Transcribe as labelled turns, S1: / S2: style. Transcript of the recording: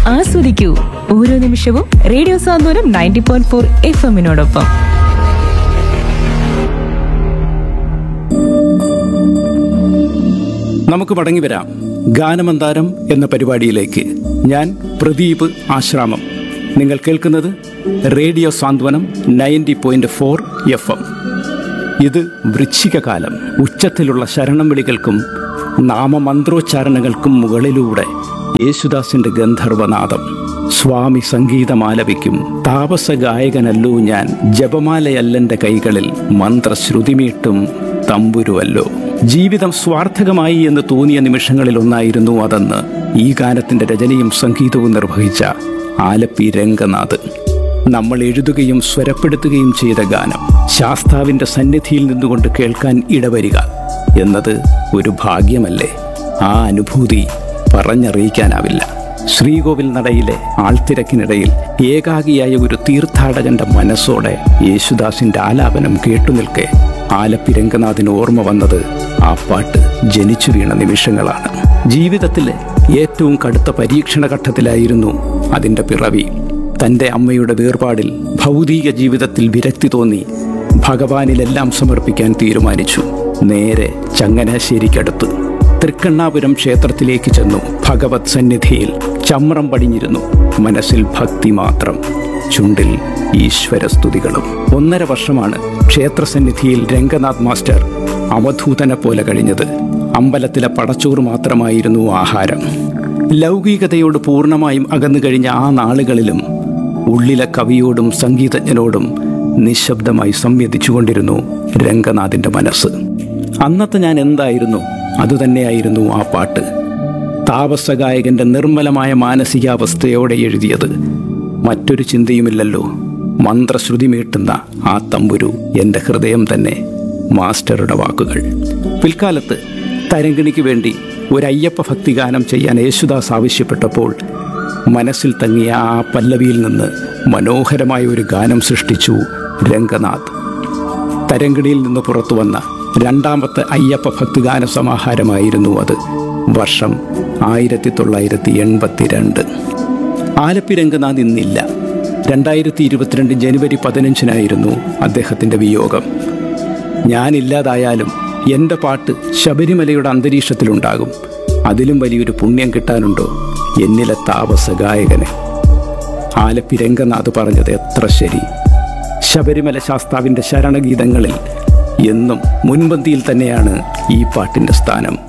S1: ആസ്വദിക്കൂ ഓരോ നിമിഷവും radio Santhwanam ninety point four F എമ്മിനോടൊപ്പം
S2: നമുക്ക് മടങ്ങി വരാം ഗാനമന്താരം എന്ന പരിപാടിയിലേക്ക് ഞാൻ പ്രദീപ് ആശ്രാമം നിങ്ങൾ കേൾക്കുന്നത് radio Santhwanam ninety point four F M ഇത് വൃശ്ചികകാലം ഉച്ചത്തിലുള്ള ശരണം വിളികൾക്കും നാമമന്ത്രോച്ചാരണങ്ങൾക്കും മുകളിലൂടെ യേശുദാസിന്റെ ഗന്ധർവനാദം സ്വാമി സംഗീതമാലപിക്കും താപസ ഗായകനല്ലോ ഞാൻ ജപമാലയല്ലെന്റെ കൈകളിൽ മന്ത്രശ്രുതിമീട്ടും തമ്പുരുവല്ലോ ജീവിതം സ്വാർത്ഥകമായി എന്ന് തോന്നിയ നിമിഷങ്ങളിൽ ഒന്നായിരുന്നു അതെന്ന് ഈ ഗാനത്തിന്റെ രചനയും സംഗീതവും നിർവഹിച്ച ആലപ്പി രംഗനാഥ് നമ്മൾ എഴുതുകയും സ്വരപ്പെടുത്തുകയും ചെയ്ത ഗാനം ശാസ്താവിന്റെ സന്നിധിയിൽ നിന്നുകൊണ്ട് കേൾക്കാൻ ഇടവരിക എന്നത് ഒരു ഭാഗ്യമല്ലേ ആ അനുഭൂതി പറഞ്ഞറിയിക്കാനാവില്ല ശ്രീകോവിൽ നടയിലെ ആൾത്തിരക്കിനിടയിൽ ഏകാഗിയായ ഒരു തീർത്ഥാടകന്റെ മനസ്സോടെ യേശുദാസിന്റെ ആലാപനം കേട്ടുനിൽക്കെ ആലപ്പി രംഗനാഥിന് ഓർമ്മ വന്നത് ആ പാട്ട് ജനിച്ചു വീണ നിമിഷങ്ങളാണ് ജീവിതത്തിലെ ഏറ്റവും കടുത്ത പരീക്ഷണ ഘട്ടത്തിലായിരുന്നു അതിന്റെ പിറവി തന്റെ അമ്മയുടെ വേർപാടിൽ ഭൗതിക ജീവിതത്തിൽ വിരക്തി തോന്നി ഭഗവാനിലെല്ലാം സമർപ്പിക്കാൻ തീരുമാനിച്ചു നേരെ ചങ്ങനാശ്ശേരിക്കടുത്ത് തൃക്കണ്ണാപുരം ക്ഷേത്രത്തിലേക്ക് ചെന്നു ഭഗവത് സന്നിധിയിൽ ചമ്രം പടിഞ്ഞിരുന്നു മനസ്സിൽ ഭക്തി മാത്രം ചുണ്ടിൽ ഈശ്വരസ്തുതികളും ഒന്നര വർഷമാണ് ക്ഷേത്രസന്നിധിയിൽ രംഗനാഥ് മാസ്റ്റർ അവധൂതനെ പോലെ കഴിഞ്ഞത് അമ്പലത്തിലെ പടച്ചോറ് മാത്രമായിരുന്നു ആഹാരം ലൗകികതയോട് പൂർണ്ണമായും അകന്നു കഴിഞ്ഞ ആ നാളുകളിലും ഉള്ളിലെ കവിയോടും സംഗീതജ്ഞനോടും നിശബ്ദമായി സംവദിച്ചുകൊണ്ടിരുന്നു രംഗനാഥിന്റെ മനസ്സ് അന്നത്തെ ഞാൻ എന്തായിരുന്നു അതുതന്നെയായിരുന്നു ആ പാട്ട് താപസഗായകന്റെ നിർമ്മലമായ മാനസികാവസ്ഥയോടെ എഴുതിയത് മറ്റൊരു ചിന്തയുമില്ലല്ലോ മന്ത്രശ്രുതി മീട്ടുന്ന ആ തമ്പുരു എൻ്റെ ഹൃദയം തന്നെ മാസ്റ്ററുടെ വാക്കുകൾ പിൽക്കാലത്ത് തരങ്കിണിക്ക് വേണ്ടി ഒരു അയ്യപ്പ ഭക്തിഗാനം ചെയ്യാൻ യേശുദാസ് ആവശ്യപ്പെട്ടപ്പോൾ മനസ്സിൽ തങ്ങിയ ആ പല്ലവിയിൽ നിന്ന് മനോഹരമായ ഒരു ഗാനം സൃഷ്ടിച്ചു രംഗനാഥ് തരങ്കിണിയിൽ നിന്ന് പുറത്തു വന്ന രണ്ടാമത്തെ അയ്യപ്പ ഭക്തിഗാന സമാഹാരമായിരുന്നു അത് വർഷം ആയിരത്തി തൊള്ളായിരത്തി എൺപത്തിരണ്ട് ആലപ്പി രംഗനാഥ് ഇന്നില്ല രണ്ടായിരത്തി ഇരുപത്തിരണ്ട് ജനുവരി പതിനഞ്ചിനായിരുന്നു അദ്ദേഹത്തിൻ്റെ വിയോഗം ഞാനില്ലാതായാലും എൻ്റെ പാട്ട് ശബരിമലയുടെ അന്തരീക്ഷത്തിലുണ്ടാകും അതിലും വലിയൊരു പുണ്യം കിട്ടാനുണ്ടോ എന്നിലെ താപസ ഗായകന് ആലപ്പി രംഗനാഥ് പറഞ്ഞത് എത്ര ശരി ശബരിമല ശാസ്താവിൻ്റെ ശരണഗീതങ്ങളിൽ എന്നും മുൻപന്തിയിൽ തന്നെയാണ് ഈ പാട്ടിൻ്റെ സ്ഥാനം